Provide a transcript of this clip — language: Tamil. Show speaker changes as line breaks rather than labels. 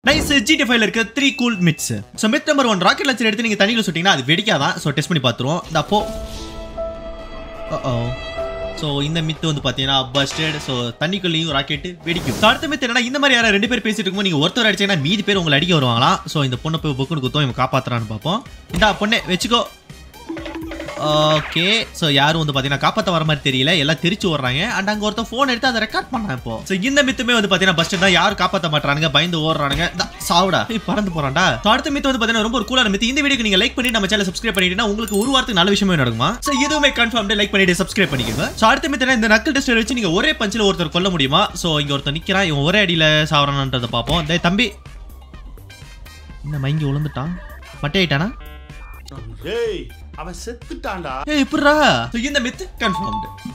நைஸ் ஜிடி ஃபைவ்ல இருக்க three cool myths so myth number one rocket launcher எடுத்து நீங்க தண்ணியில் சுட்டிங்கன்னா அது வெடிக்காதான் ஸோ டெஸ்ட் பண்ணி பார்த்துருவோம் இந்த அப்போ ஓ ஸோ இந்த மித்து வந்து பார்த்தீங்கன்னா பஸ்டட் ஸோ தண்ணிக்குள்ளேயும் ராக்கெட் வெடிக்கும் So, அடுத்த மித்து என்னன்னா இந்த மாதிரி யாராவது ரெண்டு பேர் பேசிட்டு இருக்கும்போது நீங்க ஒருத்தர் அடிச்சீங்கன்னா மீதி பேர் உங்களை அடிக்க வருவாங்களாம் ஸோ இந்த பொண்ணை போய் புக்குன்னு குத்தோம் இவன் காப்பாத்துறான்னு பார்ப்போம் இந்தா பொண்ணே வச்சுக்கோ ஓகே ஸோ யாரும் வந்து பார்த்தீங்கன்னா காப்பாற்ற வர மாதிரி தெரியல எல்லாம் தெரிச்சு ஓடுறாங்க அண்ட் அங்கே ஒருத்தன் ஃபோன் எடுத்து அதை ரெக்கார்ட் பண்ணான் இப்போ ஸோ இந்த மித்துமே வந்து பார்த்தீங்கன்னா பஸ் தான் யாரும் காப்பாற்ற மாட்டானுங்க பயந்து ஓடுறானுங்க இந்த சாவுடா ஏய், பறந்து போறான்டா ஸோ அடுத்த மித்து வந்து பார்த்தீங்கன்னா ரொம்ப ஒரு கூலான மித்து இந்த வீடியோக்கு நீங்க லைக் பண்ணி நம்ம சேனல் சப்ஸ்கிரைப் பண்ணிட்டீங்கன்னா உங்களுக்கு ஒரு வாரத்துக்கு நல்ல விஷயமே நடக்குமா ஸோ இதுவுமே கன்ஃபார்ம் லைக் பண்ணிட்டு சப்ஸ்கிரைப் பண்ணிக்கோங்க ஸோ அடுத்த மித்து இந்த நக்கல் டெஸ்ட் வச்சு நீங்க ஒரே பஞ்சில் ஒருத்தர் கொல்ல முடியுமா ஸோ இங்க ஒருத்தர் நிக்கிறான் இவன் ஒரே அடியில சாவறான்றதை பார்ப்போம் டேய் தம்பி இந்த மயங்கி விழுந்துட்டான் மட்டை ஆயிட்டானா
ஏய் அவன் செத்துட்டான்டா
ஏய் இப்படிரா So, இந்த மித்து கன்ஃபார்ம்டு